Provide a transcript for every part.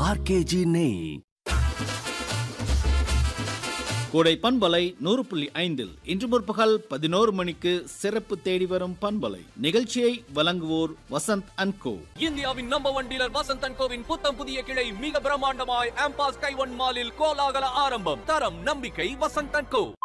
RKG நெய் கோடை பண்பலை நூறு புள்ளி ஐந்தில் இன்று முற்பகல் பதினோரு மணிக்கு சிறப்பு தேடி வரும் பண்பலை நிகழ்ச்சியை வழங்குவோர் வசந்த் அண்ட் கோ இந்தியாவின் number one dealer Vasanth and கோவின் புத்தம் புதிய கிளை மிக பிரம்மாண்டமாய் ஆம்பாஸ் கைவன் மாலில் கோலாகல ஆரம்பம் தரம் நம்பிக்கை வசந்த் அண்ட் கோ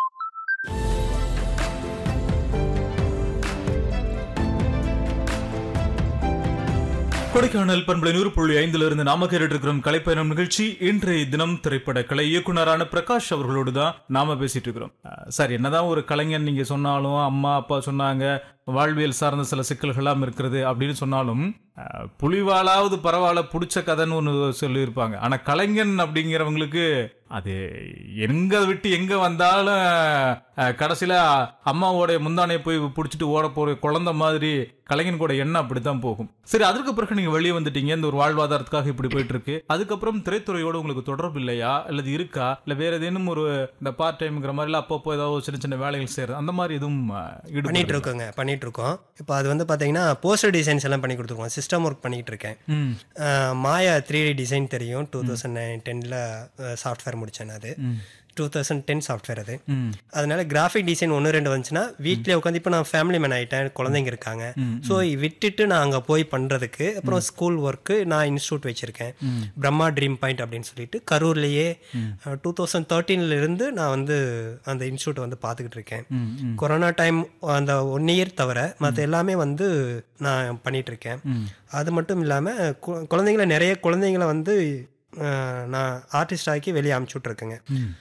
கொடைக்கானல் பண்பலை நூறு புள்ளி ஐந்துல இருந்து நாம கேட்டு இருக்கிறோம் கலைப்பயணம் நிகழ்ச்சி இன்றைய தினம் திரைப்பட கலை இயக்குனரான பிரகாஷ் அவர்களோடு தான் நாம பேசிட்டு இருக்கிறோம் அஹ், சார் என்னதான் ஒரு கலைஞன் நீங்க சொன்னாலும் அம்மா அப்பா சொன்னாங்க வாழ்வியல் சார்ந்த சில சிக்கல்கள்லாம் இருக்கிறது அப்படின்னு சொன்னாலும் அஹ், புலிவாலாவது பரவாயில்ல பிடிச்ச கதைன்னு ஒன்று சொல்லியிருப்பாங்க ஆனா கலைஞன் அப்படிங்கிறவங்களுக்கு அது எங்க விட்டு எங்க வந்தாலும் அஹ், கடைசியில அம்மாவோட முந்தானையை போய் பிடிச்சிட்டு ஓட போற குழந்தை மாதிரி கலைஞன் கூட எண்ணம் அப்படித்தான் போகும் சரி அதற்கு பிறகு நீங்க வெளியே வந்துட்டீங்க இந்த ஒரு வாழ்வாதாரத்துக்காக இப்படி போயிட்டு இருக்கு அதுக்கப்புறம் திரைத்துறையோட உங்களுக்கு தொடர்பு இல்லையா அல்லது இருக்கா இல்ல வேற ஏதேனும் ஒரு இந்த பார்ட் டைம்ங்கிற மாதிரி இல்ல அப்பப்போ ஏதாவது சின்ன சின்ன வேலைகள் செய்யறது அந்த மாதிரி எதுவும் அஹ், ஈடுபாடு பண்ணிட்டு இருக்கா? இருக்கோங்க பண்ணிட்டு இருக்கோம் இப்போ அது வந்து பார்த்தீங்கன்னா போஸ்டர் டிசைன்ஸ் எல்லாம் பண்ணி கொடுத்துருக்கோம் சிஸ்டம் ஒர்க் பண்ணிட்டு இருக்கேன் ம் அஹ், மாயா த்ரீ டி டிசைன் தெரியும் டூ தௌசண்ட் நைன் டென்னில் சாஃப்ட்வேர் முடித்தேன் அது டூ தௌசண்ட் டென் சாஃப்ட்வேர் அது ம் அதனால கிராஃபிக் டிசைன் ஒன்று ரெண்டு வந்துச்சுன்னா வீட்டிலே உட்காந்து இப்போ நான் ஃபேமிலி மேன் ஆகிட்டேன் குழந்தைங்க இருக்காங்க ஸோ விட்டுட்டு நான் அங்கே போய் பண்ணுறதுக்கு அப்புறம் ஸ்கூல் ஒர்க்கு நான் இன்ஸ்டியூட் வச்சுருக்கேன் பிரம்மா ட்ரீம் பாயிண்ட் அப்படின்னு சொல்லிட்டு கரூர்லேயே டூ தௌசண்ட் தேர்ட்டீன்லேருந்து நான் வந்து அந்த இன்ஸ்டியூட்டை வந்து பார்த்துக்கிட்டு இருக்கேன் ம், ம். கொரோனா டைம் அந்த ஒன் இயர் தவிர மற்ற எல்லாமே வந்து நான் பண்ணிட்டு இருக்கேன் அது மட்டும் இல்லாமல் குழந்தைங்கள நிறைய குழந்தைங்கள வந்து அஹ், நான் ஆர்டிஸ்ட் ஆக்கி வெளியே அமுச்சு விட்ருக்கேங்க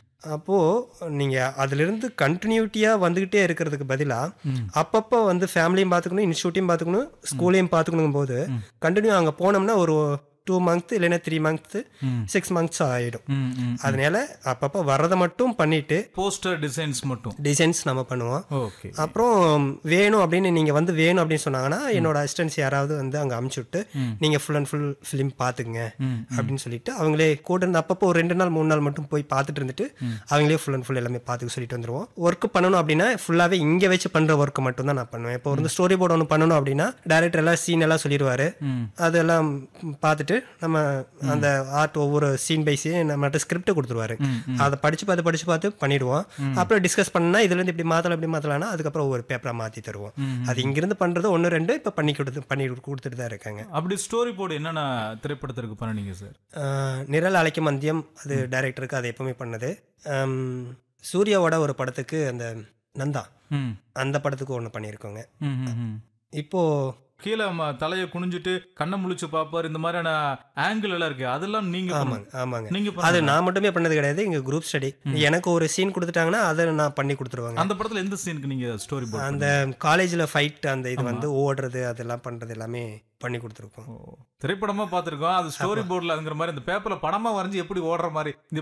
அப்போது நீங்கள் அதிலிருந்து கண்டினியூட்டியாக வந்துக்கிட்டே இருக்கிறதுக்கு பதிலாக அப்பப்போ வந்து ஃபேமிலியும் பார்த்துக்கணும் இன்ஸ்டியூட்டையும் பார்த்துக்கணும் ஸ்கூலையும் பார்த்துக்கணும் போது கண்டினியூ அங்கே போனோம்னா ஒரு டூ மந்த் இல்லைன்னா த்ரீ மந்த்து சிக்ஸ் மந்த்ஸ் ஆகிடும் ம், ம். அதனால அப்பப்போ வர்றதை மட்டும் பண்ணிட்டு போஸ்டர் டிசைன்ஸ் மட்டும் டிசைன்ஸ் நம்ம பண்ணுவோம் ஓகே அப்புறம் வேணும் அப்படின்னு நீங்கள் வந்து வேணும் அப்படின்னு சொன்னாங்கன்னா என்னோட அசிஸ்டன்ஸ் யாராவது வந்து அங்கே அமுச்சு விட்டு நீங்கள் ஃபுல் அண்ட் ஃபுல் ஃபிலிம் பார்த்துக்குங்க அப்படின்னு சொல்லிட்டு அவங்களே கூட இருந்து அப்பப்போ ஒரு ரெண்டு நாள் மூணு நாள் மட்டும் போய் பார்த்துட்டு இருந்துட்டு அவங்களே ஃபுல் அண்ட் ஃபுல் எல்லாமே பார்த்துக்க சொல்லிட்டு வந்துருவோம் ஒர்க் பண்ணணும் அப்படின்னா ஃபுல்லாகவே இங்கே வச்சு பண்ணுற ஒர்க் மட்டும் தான் நான் பண்ணுவேன் இப்போ வந்து ஸ்டோரி போர்டு ஒன்று பண்ணணும் அப்படின்னா டேரக்டர் எல்லாம் சீன் எல்லாம் சொல்லிடுவாரு அதெல்லாம் பார்த்துட்டு நம்ம அந்த ஆர்ட் ஒவ்வொரு சீன் பை சீன் நம்மகிட்ட ஸ்கிரிப்ட் கொடுத்துருவாரு அதை படிச்சு பார்த்து படிச்சு பார்த்து பண்ணிடுவோம் அப்புறம் டிஸ்கஸ் பண்ணா இதுல இருந்து இப்படி மாத்தலாம் இப்படி மாத்தலாம்னா அதுக்கப்புறம் ஒவ்வொரு பேப்பரா மாத்தி தருவோம் அது இங்கிருந்து பண்றது ஒன்று ரெண்டு இப்போ பண்ணி கொடுத்து பண்ணி கொடுத்துட்டு தான் இருக்காங்க அப்படி ஸ்டோரி போர்டு என்னென்ன திரைப்படத்திற்கு பண்ணீங்க சார் ஆஹ் நிரல் அழைக்கும் மந்தியம் அது டைரக்டருக்கு அது எப்பவுமே பண்ணது ஆம், சூர்யாவோட ஒரு படத்துக்கு அந்த நந்தா ம் அந்த படத்துக்கு ஒன்று பண்ணியிருக்கோங்க ம், ம், ம். இப்போ கீழே ம- தலையை குனிஞ்சிட்டு கண்ணை முழிச்சு பாப்பாரு இந்த மாதிரியான ஆங்கிள் எல்லாம் இருக்கு அதெல்லாம் நீங்க ஆமாங்க பண்ணுங்க. ஆமாங்க நீங்க அது பண்ணுங்க. நான் மட்டுமே பண்ணது கிடையாது எங்க குரூப் ஸ்டடி எனக்கு ஒரு சீன் கொடுத்துட்டாங்கன்னா அதை நான் பண்ணி கொடுத்துருவாங்க அந்த படத்துல எந்த சீனுக்கு நீங்க ஸ்டோரி போர்டு அந்த காலேஜில் ஃபைட் அந்த இது வந்து ஓடுறது அதெல்லாம் பண்றது எல்லாமே பண்ணி கொடுத்துருக்கோம் திரைப்படமா பார்த்திருக்கோம் அது ஸ்டோரி போர்டுல அதுங்கிற மாதிரி அந்த பேப்பர்ல படமா வரைஞ்சு எப்படி ஓடுற மாதிரி இந்த